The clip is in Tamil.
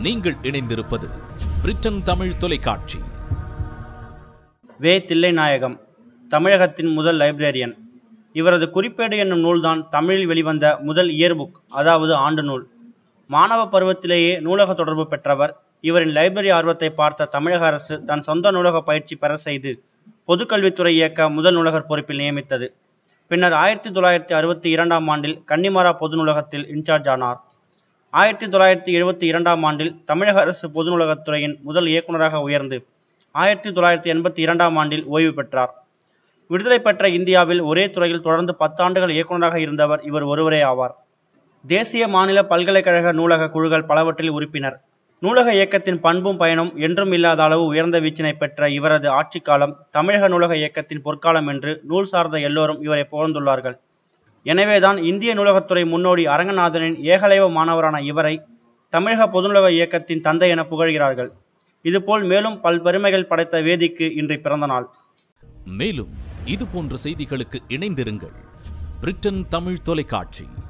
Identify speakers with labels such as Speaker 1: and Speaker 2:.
Speaker 1: நீங்கள் இணைந்திருப்பது பிரிட்டன் தமிழ் தொலைக்காட்சி
Speaker 2: வே தில்லைநாயகம் தமிழகத்தின் முதல் லைப்ரரியன் இவரது குறிப்பேடு என்னும் நூல்தான் தமிழில் வெளிவந்த முதல் இயர்புக் அதாவது ஆண்டு நூல் மாணவ பருவத்திலேயே நூலக தொடர்பு பெற்றவர் இவரின் லைப்ரரி ஆர்வத்தை பார்த்த தமிழக அரசு தன் சொந்த நூலக பயிற்சி பெற செய்து பொதுக்கல்வித்துறை இயக்க முதல் நூலகர் பொறுப்பில் நியமித்தது பின்னர் ஆயிரத்தி தொள்ளாயிரத்தி அறுபத்தி இரண்டாம் ஆண்டில் கன்னிமாரா பொது நூலகத்தில் இன்சார்ஜ் ஆனார் ஆயிரத்தி தொள்ளாயிரத்தி எழுபத்தி இரண்டாம் ஆண்டில் தமிழக அரசு பொது நூலகத்துறையின் முதல் இயக்குநராக உயர்ந்து ஆயிரத்தி தொள்ளாயிரத்தி எண்பத்தி இரண்டாம் ஆண்டில் ஓய்வு பெற்றார் விடுதலை பெற்ற இந்தியாவில் ஒரே துறையில் தொடர்ந்து பத்தாண்டுகள் இயக்குநராக இருந்தவர் இவர் ஒருவரே ஆவார் தேசிய மாநில பல்கலைக்கழக நூலக குழுக்கள் பலவற்றில் உறுப்பினர் நூலக இயக்கத்தின் பண்பும் பயனும் என்றும் இல்லாத அளவு உயர்ந்த வீச்சினை பெற்ற இவரது ஆட்சிக் காலம் தமிழக நூலக இயக்கத்தின் பொற்காலம் என்று நூல் சார்ந்த எல்லோரும் இவரை புகழ்ந்துள்ளார்கள் எனவேதான் இந்திய நூலகத்துறை முன்னோடி அரங்கநாதனின் ஏகலைவ மாணவரான இவரை தமிழக பொதுநூலக இயக்கத்தின் தந்தை என புகழ்கிறார்கள் இதுபோல் மேலும் பல் பெருமைகள் படைத்த வேதிக்கு இன்று பிறந்த நாள்
Speaker 1: மேலும் இது போன்ற செய்திகளுக்கு இணைந்திருங்கள் பிரிட்டன் தமிழ் தொலைக்காட்சி